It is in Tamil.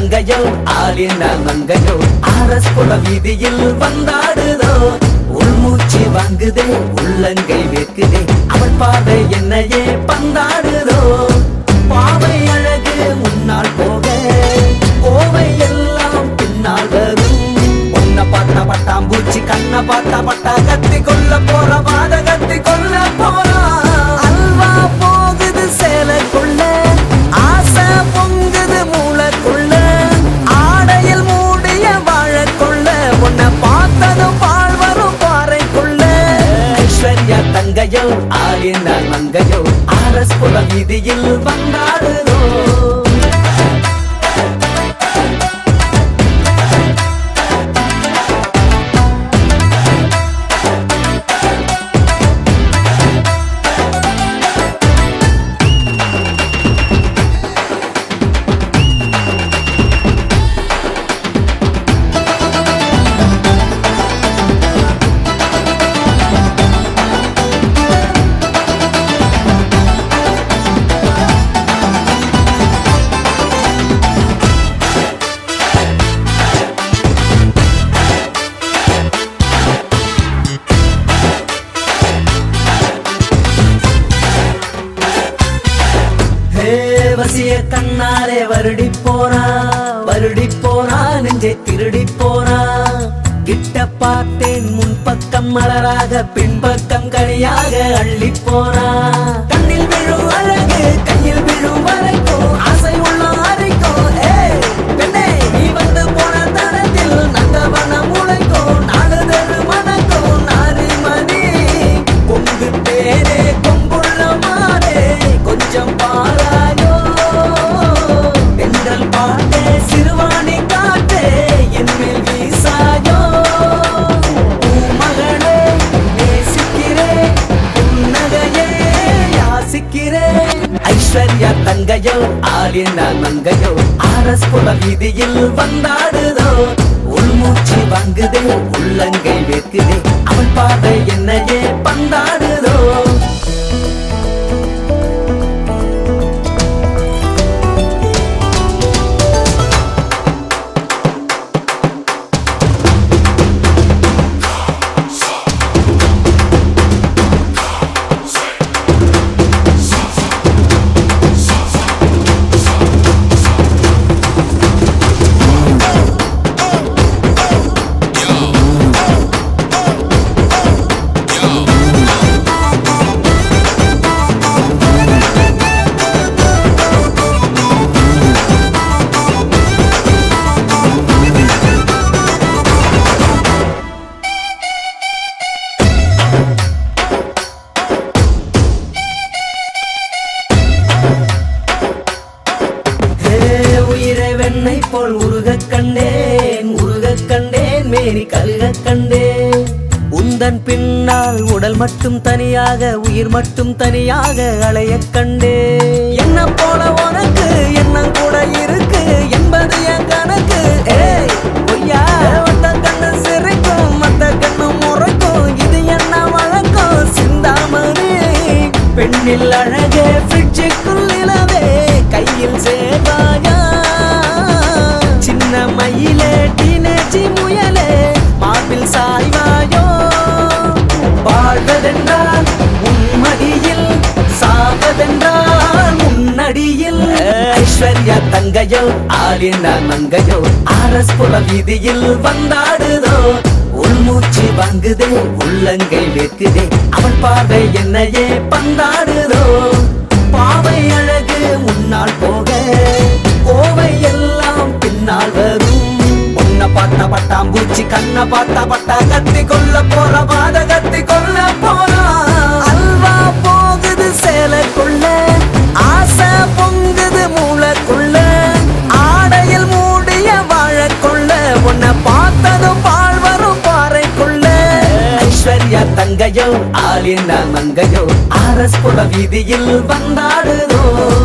தங்கையோ ஆலின மங்கையோ ஆரஸ் புல வீதியில் வந்தாடுதோ உள்மூச்சு வாங்குதே உள்ளங்கை வேக்குதே அவள் பார்வை என்னையே பந்தாடுதோ பாவை அழகு முன்னால் போக கோவை எல்லாம் பின்னால் வரும் உன்னை பார்த்தா பட்டாம்பூச்சி கண்ணை பார்த்தா பட்டா கத்தி கொல்ல போற வாத கத்தி கொல்ல போறா அல்வா போகுது சேலைக்குள்ள ஆசை பொங்குது மூளைக்குள்ள ஆடையில் மூடிய வாழக்குள்ள உன்னை பார்த்ததும் பால் வரும் பாறைக்குள்ள ஐஸ்வர்யா தங்கையோ ஆலின மங்கையோ ஆரஸ் புல வீதியில் வந்தாடுதோ ஹே வசிய கண்ணாலே வருடி போனா வருடி போனா நெஞ்சை திருடி போனா கிட்ட பார்த்தேன் முன்பக்கம் மலராக பின்பக்கம் கனியாக அள்ளி போனா கண்ணில் விழும் அழகு கையில் விழும் வரைக்கும் ஆசை உள்ள அரைக்கும் ஏய் பெண்ணே நீ வந்து போன தடத்தில் நந்தவனம் முளைக்கும் நாடுதல் மணக்கும் நாரிமணி கொங்கு தேரே கொங்குள்ள மாறே கொஞ்சம் பாராயோ பெண்கள் பாட்டே சிறுவாணி காட்டே என் மேல் வீசாயோ மகளே நேசிக்கிறேன் புன்னகையே யாசிக்கிறேன் ஐஸ்வர்யா தங்கையோ ஆலின மங்கையோ ஆரஸ் புல வீதியில் வந்தாடுதோ உள்மூச்சு வாங்குதே உள்ளங்கை வேக்குதே அவள் பார்வை என்னையே பந்தாடுதோ ஹே, உயிரை வெண்ணை போல் உருகக் கண்டேன் உருகக் கண்டேன் மேனி கருகக் கண்டேன் உந்தன் பின்னால் உடல் மட்டும் தனியாக உயிர் மட்டும் தனியாக அலையக் கண்டேன் என்ன போல உனக்கு எண்ணம் கூட இருக்கு என்பது என் கணக்கு ஏய் பொய்யா ஒத்த கண்ணு சிரிக்கும் மத்த கண்ணு முறைக்கும் இது என்ன வழக்கம் சிந்தாமணி பெண்ணில் அழகே ஃப்ரிட்ஜுக்குள் நிலவே கையில் சேவாயா சின்ன மயிலே டீனேஜி முயலே மார்பில் சாய்வாயோ வாழ்வதென்றால் உன்மடியில் சாவதென்றால் முன்னடியில் ஐஸ்வர்யா தங்கையோ ஆலின மங்கையோ ஆரஸ் புல வீதியில் வந்தாடுதோ உள்மூச்சு வாங்குதே உள்ளங்கை வேக்குதே அவள் பார்வை என்னையே பந்தாடுதோ பாவை அழகு முன்னால் போக கோவை எல்லாம் பின்னால் வரும் உன்னை பார்த்தா பட்டாம்பூச்சி கண்ணை பார்த்தா பட்டா கத்தி கொல்ல போற வாத கத்தி கொல்ல போறா அல்வா போகுது சேலைக்குள்ள ஆசை பொங்குது மூளைக்குள்ள ஆடையில் மூடிய வாழக்குள்ள உன்னை பார்த்ததும் பால் வரும் பாறைக்குள்ள ஐஸ்வர்யா தங்கையோ ஆலின மங்கையோ ஆரஸ் புல வீதியில் வந்தாடுதோ